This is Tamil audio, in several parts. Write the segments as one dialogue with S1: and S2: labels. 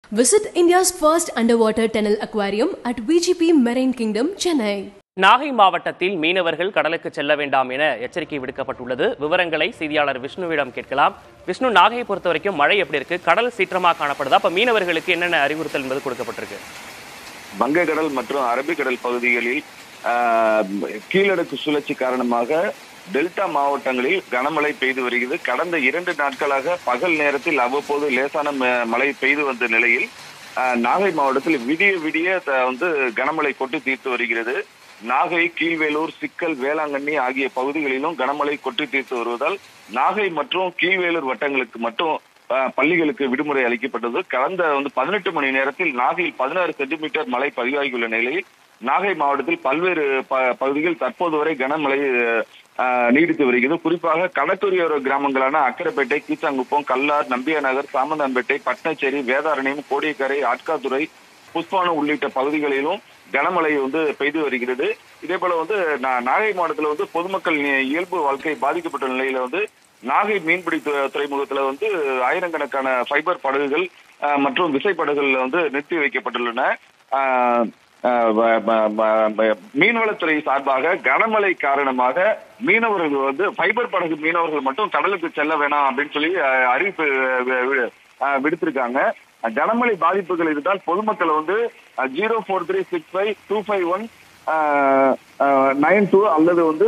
S1: Visit India's first underwater tunnel aquarium at VGP Marine Kingdom, Chennai.
S2: Nagai மாவட்டத்தில் மீனவர்கள் கடலுக்கு செல்ல வேண்டாம் என எச்சரிக்கை விடுக்கப்பட்டுள்ளது விவரங்களை செய்தியாளர் விஷ்ணுவிடம் கேட்கலாம் விஷ்ணு நாகையை பொறுத்த வரைக்கும் மழை எப்படி இருக்கு கடல் சீற்றமாக காணப்படுதா அப்ப மீனவர்களுக்கு என்னென்ன அறிவுறுத்தல் என்பது கொடுக்கப்பட்டிருக்கு
S3: வங்கக்கடல் மற்றும் அரபிக்கடல் பகுதிகளில் ஆஹ், கீழடுக்கு சுழற்சி காரணமாக டெல்டா மாவட்டங்களில் கனமழை பெய்து வருகிறது கடந்த இரண்டு நாட்களாக பகல் நேரத்தில் அவ்வப்போது லேசான ம- மழை பெய்து வந்த நிலையில் ஆஹ், நாகை மாவட்டத்தில் விடிய விடிய த- வந்து கனமழை கொட்டி தீர்த்து வருகிறது நாகை கீழ்வேலூர் சிக்கல் வேளாங்கண்ணி ஆகிய பகுதிகளிலும் கனமழை கொட்டி தீர்த்து வருவதால் நாகை மற்றும் கீழ்வேலூர் வட்டங்களுக்கு மட்டும் ஆஹ், பள்ளிகளுக்கு விடுமுறை அளிக்கப்பட்டது கடந்த வந்து பதினெட்டு மணி நேரத்தில் நாகையில் பதினாறு சென்டிமீட்டர் மழை பதிவாகியுள்ள நிலையில் நாகை மாவட்டத்தில் பல்வேறு ப- பகுதிகள் தற்போது வரை கனமழை ஆஹ், நீடித்து வருகிறது குறிப்பாக கடற்கரையோர கிராமங்களான அக்கரைப்பேட்டை கீச்சாங்குப்பம் கல்லார் நம்பியாநகர் சாமந்தான்பேட்டை பட்னச்சேரி வேதாரண்யம் கோடியக்கரை ஆட்காதுறை புஷ்பானம் உள்ளிட்ட பகுதிகளிலும் கனமழை வந்து பெய்து வருகிறது இதே போல வந்து நா- நாகை மாவட்டத்தில் வந்து பொதுமக்கள் இ- இயல்பு வாழ்க்கை பாதிக்கப்பட்ட நிலையில வந்து நாகை மீன்பிடி து- துறைமுகத்துல வந்து ஆயிரக்கணக்கான ஃபைபர் படகுகள் ஆஹ், மற்றும் விசைப்படகுகள் வந்து நிறுத்தி வைக்கப்பட்டுள்ளன ஆஹ், ஆஹ், வ- வ- வ- வ- மீன்வளத்துறை சார்பாக கனமழை காரணமாக மீனவர்கள் வந்து ஃபைபர் படகு மீனவர்கள் மட்டும் கடலுக்கு செல்ல வேணாம் அப்படின்னு சொல்லி ஆஹ், அறிவிப்பு வி- வி- ஆஹ், விடுத்திருக்காங்க கனமழை பாதிப்புகள் இருந்தால் பொதுமக்கள் வந்து zero four three six five two five one nine two அல்லது வந்து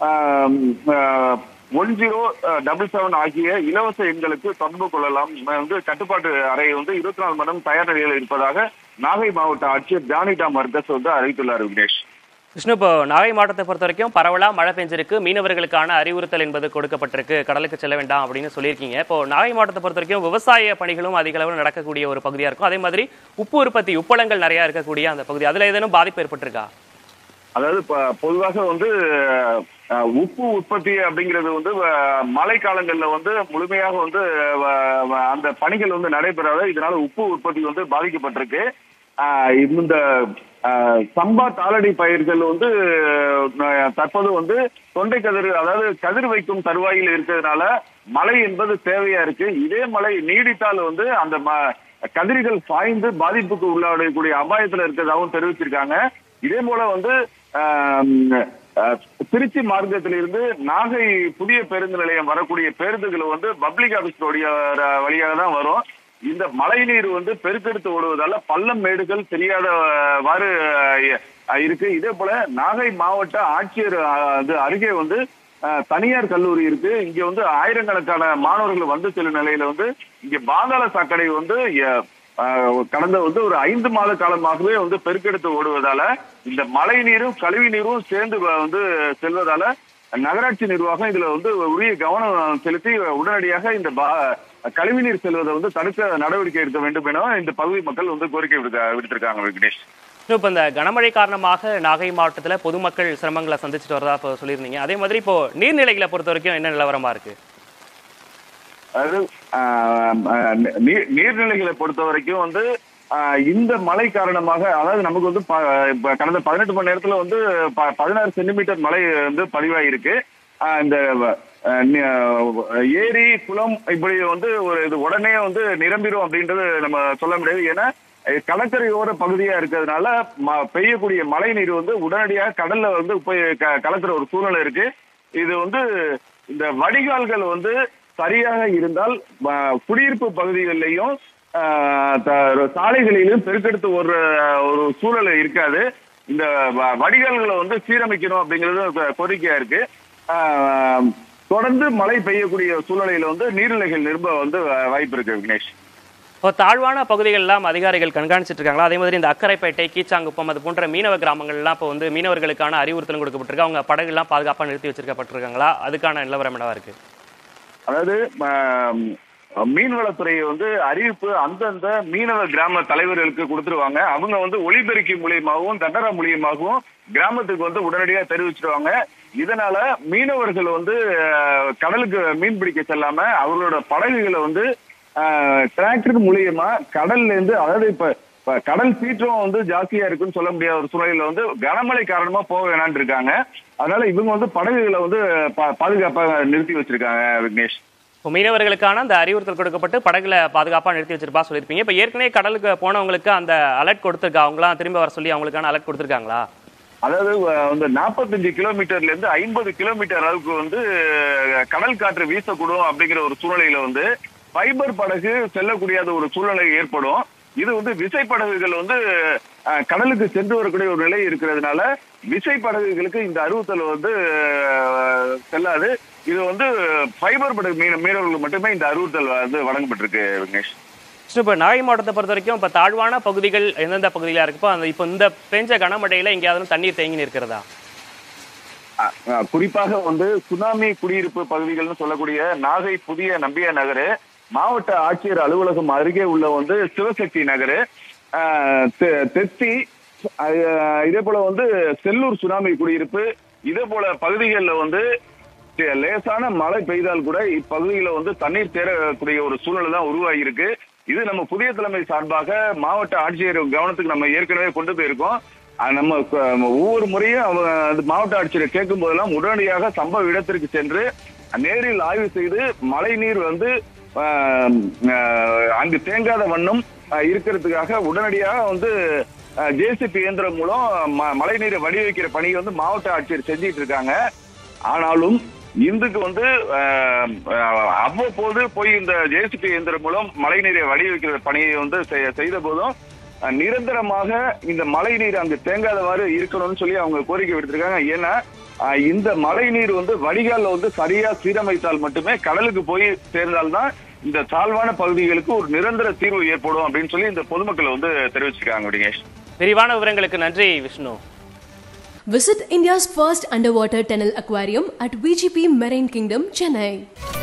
S3: ஒன் ஜீரோ டபுள் செவன் ஆகிய இலவச எண்களுக்கு தொடர்பு கொள்ளலாம் ம- வந்து கட்டுப்பாட்டு அறை வந்து இருபத்தி நாலு மணி நேரம் தயார் நிலையில் இருப்பதாக நாகை மாவட்ட ஆட்சியர் ஜானிடா மர்கஸ் வந்து அறிவித்துள்ளார் விக்னேஷ்
S2: விஷ்ணு இப்போ நாகை மாவட்டத்தை பொறுத்த வரைக்கும் பரவலா மழை பெஞ்சிருக்கு மீனவர்களுக்கான அறிவுறுத்தல் என்பது கொடுக்கப்பட்டிருக்கு கடலுக்கு செல்ல வேண்டாம் அப்படின்னு சொல்லியிருக்கீங்க இப்போ நாகை மாவட்டத்தை பொறுத்த வரைக்கும் விவசாய பணிகளும் அதிக அளவில் நடக்கக்கூடிய ஒரு பகுதியா இருக்கும் அதே மாதிரி உப்பு உற்பத்தி உப்பளங்கள் நிறைய இருக்கக்கூடிய அந்த பகுதி அதுல ஏதேனும் பாதிப்பு ஏற்பட்டிருக்கா
S3: அதாவது ப- பொதுவாக வந்து அஹ், உப்பு உற்பத்தி அப்படிங்கிறது வந்து அஹ், மழை காலங்கள்ல வந்து முழுமையாக வந்து அஹ், வ- அந்த பணிகள் வந்து நடைபெறாத இதனால உப்பு உற்பத்தி வந்து பாதிக்கப்பட்டிருக்கு அஹ், இந்த அஹ், சம்பா தாளடி பயிர்கள் வந்து அஹ், தற்போது வந்து தொண்டை கதிர் அதாவது கதிர் வைக்கும் தருவாயில் இருக்கிறதுனால மழை என்பது தேவையா இருக்கு இதே மழை நீடித்தால் வந்து அந்த ம- கதிர்கள் சாய்ந்து பாதிப்புக்கு உள்ளாடக்கூடிய அபாயத்துல இருக்கிறதாகவும் தெரிவிச்சிருக்காங்க இதே போல வந்து ஆம், அஹ், திருச்சி மார்க்கத்திலிருந்து நாகை புதிய பேருந்து நிலையம் வரக்கூடிய பேருந்துகள் வந்து பப்ளிக் ஆபீஸ் வழியாக தான் வரும் இந்த மழை நீர் வந்து பெருக்கெடுத்து ஓடுவதால பள்ளம் மேடுகள் தெரியாதவாறு அஹ், இருக்கு இதே போல நாகை மாவட்ட ஆட்சியர் அஹ், அது அருகே வந்து அஹ், தனியார் கல்லூரி இருக்கு இங்க வந்து ஆயிரக்கணக்கான மாணவர்கள் வந்து செல்லும் நிலையில வந்து இங்க பாதாள சாக்கடை வந்து அஹ், ஆஹ் கடந்த வந்து ஒரு ஐந்து மாத காலமாகவே வந்து பெருக்கெடுத்து ஓடுவதால இந்த மழை நீரும் கழிவு நீரும் சேர்ந்து வ- வந்து செல்வதால நகராட்சி நிர்வாகம் இதுல வந்து உரிய கவனம் செலுத்தி உடனடியாக இந்த பா- கழிவுநீர் செல்வதை வந்து தடுக்க நடவடிக்கை எடுக்க வேண்டும் என இந்த பகுதி மக்கள் வந்து கோரிக்கை விடுக்க விடுத்திருக்காங்க விக்னேஷ்
S2: இன்னும் இப்போ இந்த கனமழை காரணமாக நாகை மாவட்டத்துல பொதுமக்கள் சிரமங்களை சந்திச்சுட்டு வரதா இப்போ சொல்லியிருந்தீங்க அதே மாதிரி இப்போ நீர்நிலைகளை பொறுத்த வரைக்கும் என்ன நிலவரமா இருக்கு
S3: அதாவது ஆஹ், ஆஹ், நீர் நீர்நிலைகளை பொறுத்த வரைக்கும் வந்து ஆஹ், இந்த மழை காரணமாக அதாவது நமக்கு வந்து ப- இப்ப கடந்த பதினெட்டு மணி நேரத்துல வந்து ப- பதினாறு சென்டிமீட்டர் மழை வந்து பதிவாயிருக்கு ஆஹ், இந்த ஆஹ், நி- ஆஹ், ஏரி குளம் இப்படி வந்து ஒரு இது உடனே வந்து நிரம்பிடும் அப்படின்றது நம்ம சொல்ல முடியாது ஏன்னா அஹ், கடற்கரையோர பகுதியா இருக்கிறதுனால ம- பெய்யக்கூடிய மழை நீர் வந்து உடனடியாக கடல்ல வந்து போய் க- கலக்கிற ஒரு சூழ்நிலை இருக்கு இது வந்து இந்த வடிகால்கள் வந்து சரியாக இருந்தால் ம- குடியிருப்பு பகுதிகளிலையும் ஆஹ், த- சாலைகளிலும் பெருக்கெடுத்து ஒரு ஒரு சூழல் இருக்காது இந்த வ- வடிகால்களை வந்து சீரமைக்கணும் அப்படிங்கிறது கோ- கோரிக்கையா இருக்கு ஆஹ், தொடர்ந்து மழை பெய்யக்கூடிய சூழ்நிலையில வந்து நீர்நிலைகள் நிரம்ப வந்து வாய்ப்பு இருக்கு விக்னேஷ்
S2: இப்போ தாழ்வான பகுதிகளெல்லாம் அதிகாரிகள் கண்காணிச்சிட்டு இருக்காங்களா அதே மாதிரி இந்த அக்கரைப்பேட்டை கீச்சாங்குப்பம் அது போன்ற மீனவ கிராமங்கள்லாம் இப்போ வந்து மீனவர்களுக்கான அறிவுறுத்தலும் கொடுக்கப்பட்டிருக்கு அவங்க படகுலாம் பாதுகாப்பாக நிறுத்தி வச்சிருக்கப்பட்டிருக்காங்களா அதுக்கான நிலவரம் என்னவா இருக்கு
S3: அதாவது ஆம், மீன்வளத்துறை வந்து அறிவிப்பு அந்தந்த மீனவ கிராம தலைவர்களுக்கு கொடுத்துருவாங்க அவங்க வந்து ஒளிபெருக்கி மூலியமாகவும் தண்டரா மூலியமாகவும் கிராமத்துக்கு வந்து உடனடியாக தெரிவிச்சிருவாங்க இதனால மீனவர்கள் வந்து அஹ், கடலுக்கு மீன் பிடிக்க செல்லாம அவர்களோட படகுகளை வந்து டிராக்டர் மூலியமா கடல்ல இருந்து அதாவது இப்ப இப்ப கடல் சீற்றம் வந்து ஜாஸ்தியா இருக்குன்னு சொல்ல முடியாத ஒரு சூழலில் வந்து கனமழை காரணமா போக வேணான்னு இருக்காங்க அதனால இவங்க வந்து படகுகளை வந்து பா- பாதுகாப்பாக நிறுத்தி வச்சிருக்காங்க விக்னேஷ்
S2: இப்போ மீனவர்களுக்கான அந்த அறிவுறுத்தல் கொடுக்கப்பட்டு படகுல பாதுகாப்பாக நிறுத்தி வச்சிருப்பா சொல்லியிருப்பீங்க இப்போ ஏற்கனவே கடலுக்கு போனவங்களுக்கு அந்த அலர்ட் கொடுத்துருக்கா அவங்களாம் திரும்ப வர சொல்லி அவங்களுக்கான அலர்ட் கொடுத்துருக்காங்களா
S3: அதாவது அஹ், வந்து நாற்பத்தஞ்சு கிலோமீட்டர்ல இருந்து ஐம்பது கிலோமீட்டர் அளவுக்கு வந்து அஹ், கடல் காற்று வீசக்கூடும் அப்படிங்கிற ஒரு சூழ்நிலையில வந்து ஃபைபர் படகு செல்லக்கூடிய ஒரு சூழ்நிலை ஏற்படும் இது வந்து விசை படகுகள் வந்து அஹ், கடலுக்கு சென்று வரக்கூடிய ஒரு நிலை இருக்கிறதுனால விசை படகுகளுக்கு இந்த அறிவுறுத்தல் வந்து அஹ், செல்லாது இது வந்து ஃபைபர் படகு மீன மீனவர்களுக்கு மட்டுமே இந்த அறிவுறுத்தல் வந்து வழங்கப்பட்டிருக்கு விக்னேஷ்
S2: விஷ்ணு இப்போ நாகை மாவட்டத்தை பொறுத்த வரைக்கும் இப்போ தாழ்வான பகுதிகள் எந்தெந்த பகுதியில இருக்குப்போ அந்த இப்போ இந்த பெஞ்ச கனமழையில எங்கேயாவது தண்ணீர் தேங்கி இருக்கிறதா
S3: அஹ், அஹ், குறிப்பாக வந்து சுனாமி குடியிருப்பு பகுதிகள்னு சொல்லக்கூடிய நாகை புதிய நம்பிய நகரு மாவட்ட ஆட்சியர் அலுவலகம் அருகே உள்ள வந்து சிவசக்தி நகரு அஹ், தெ- தெத்தி அஹ், இதே போல வந்து செல்லூர் சுனாமி குடியிருப்பு இதே போல பகுதிகளில் வந்து லே- லேசான மழை பெய்தால் கூட இப்பகுதியில வந்து தண்ணீர் தேரக்கூடிய ஒரு சூழ்நிலை தான் உருவாகி இருக்கு இது நம்ம புதிய தலைமை சார்பாக மாவட்ட ஆட்சியர் கவனத்துக்கு நம்ம ஏற்கனவே கொண்டு போயிருக்கோம் அஹ் நம்ம க- நம்ம ஒவ்வொரு முறையும் அவங்க அந்த மாவட்ட ஆட்சியர் கேட்கும் போதெல்லாம் உடனடியாக சம்பவ இடத்திற்கு சென்று நேரில் ஆய்வு செய்து மழை நீர் வந்து ஆஹ், ஆஹ், அங்கு தேங்காத வண்ணம் ஆஹ், இருக்கிறதுக்காக உடனடியாக வந்து ஜேசிபி இயந்திரம் மூலம் ம- மழை நீரை வடிவமைக்கிற பணியை வந்து மாவட்ட ஆட்சியர் செஞ்சிட்டு இருக்காங்க ஆனாலும் இந்துக்கு வந்து ஆஹ், ஆஹ், அவ்வப்போது போய் இந்த ஜேசிபி இயந்திரம் மூலம் மழை நீரை வடிவமைக்கிற பணியை வந்து செய்- செய்த போதும் அஹ், நிரந்தரமாக இந்த மழை நீர் அங்கு தேங்காதவாறு இருக்கணும்னு சொல்லி அவங்க கோரிக்கை விடுத்திருக்காங்க ஏன்னா அஹ், இந்த மழை நீர் வந்து வடிகால்ல வந்து சரியா சீரமைத்தால் மட்டுமே கடலுக்கு போய் சேர்ந்தால்தான் இந்த தாழ்வான பகுதிகளுக்கு ஒரு நிரந்தர தீர்வு ஏற்படும் அப்படின்னு சொல்லி இந்த பொதுமக்கள் வந்து தெரிவிச்சிருக்காங்க விடிகேஷ்
S2: விரிவான விவரங்களுக்கு நன்றி Vishnu
S1: Visit India's first underwater tunnel aquarium at VGP Marine Kingdom, Chennai.